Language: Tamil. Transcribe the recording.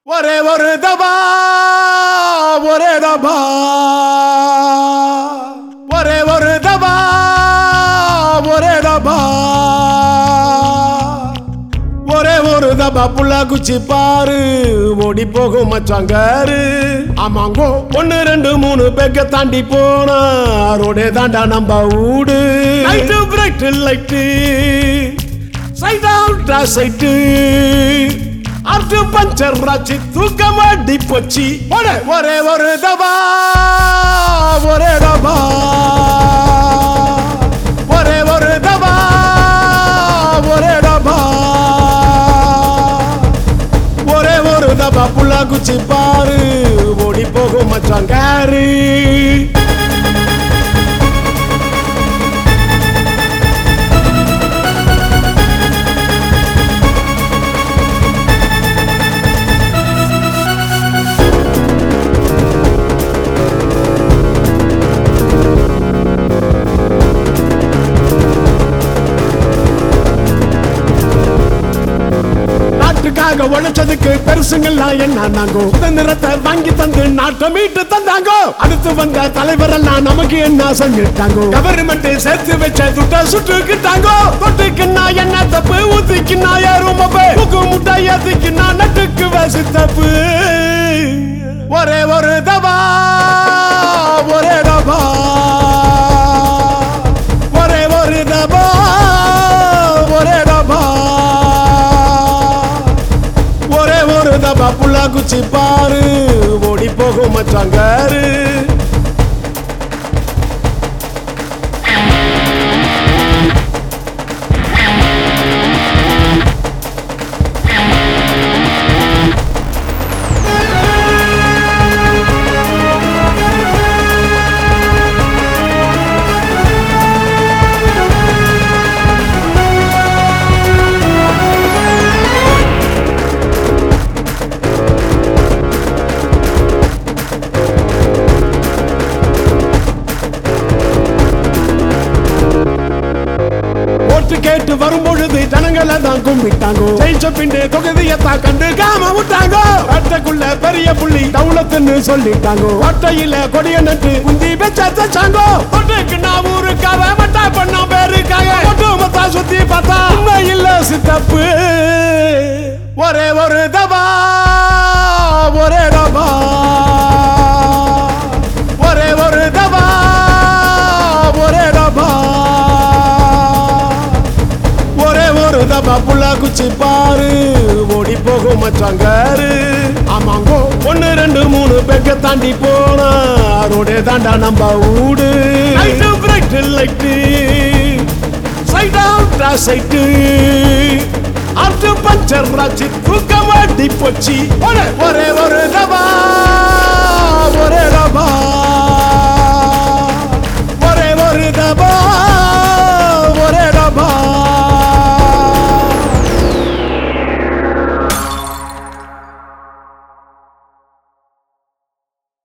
ஒரே ஒரு தபா ஒரே தபா ஒரே ஒரு தபா ஒரே தபா ஒரே ஒரு தபா புள்ள குச்சி பாரு ஓடி போகும் மச்சாங்காரு ஆமாங்கோ ஒன்னு ரெண்டு மூணு பேக்க தாண்டி போனா ரோடே தாண்டா நம்ம ஊடு லைட்டு பிரைட் லைட்டு சைட் அவுட்டா சைட்டு அர்த்து பஞ்சர் ராச்சி தூக்கம் அடி போச்சு ஒரே ஒரே ஒரு தபா ஒரே தபா ஒரே ஒரு தபா ஒரே தபா ஒரே ஒரு தபா புள்ள குச்சி பாரு ஓடி போகும் மச்சாங்காரு நாட்டுக்காக உழைச்சதுக்கு பெருசுங்கெல்லாம் என்ன நாங்கோ சுதந்திரத்தை வாங்கி தந்து நாட்டை மீட்டு தந்தாங்கோ அடுத்து வந்த தலைவர் எல்லாம் நமக்கு என்ன செஞ்சுட்டாங்கோ கவர்மெண்ட் சேர்த்து வச்ச துட்ட சுட்டுக்கிட்டாங்கோ தொட்டுக்குன்னா என்ன தப்பு ஊத்திக்குன்னா யாரும் மப்பு முக்கு முட்டை ஏத்திக்குன்னா நட்டுக்கு வசி தப்பு ஒரே ஒரு தபா ஒரே தபா ஒரே ஒரு தபா ஒரே தபா ஒரே ஒரு தபா புள்ள குச்சி பாரு ஓடி போகும் மச்சாங்காரு ஓட்டு கேட்டு வரும்பொழுது ஜனங்களை தான் கும்பிட்டாங்க ஜெயிச்ச பிண்டு தொகுதியத்தான் கண்டு காம விட்டாங்க அட்டைக்குள்ள பெரிய புள்ளி தவுளத்துன்னு சொல்லிட்டாங்க ஒட்டையில கொடிய நட்டு குந்தி பெச்ச தச்சாங்க ஒட்டுக்கு நான் ஊருக்காக மட்டா பண்ண பேருக்காக ஒட்டு மொத்தா சுத்தி பார்த்தா உண்மை இல்ல சித்தப்பு ஒரே ஒரு தபா ஒரே தபா ஒரே ஒரு தபா ஒரே தபா ஒரே ஒரு தபா புள்ள குச்சி பாரு ஓடி போகும் மச்சாங்காரு ஆமாங்கோ ஒன்னு ரெண்டு மூணு பேக்க தாண்டி போனா ரோடே தாண்டா நம்ம ஊடு லைட்டு பிரைட் லைட்டு சைட் அவுட்டா சைட்டு அர்த்து பஞ்சர் ராச்சி தூக்கம் அடி போச்சு ஒரே ஒரே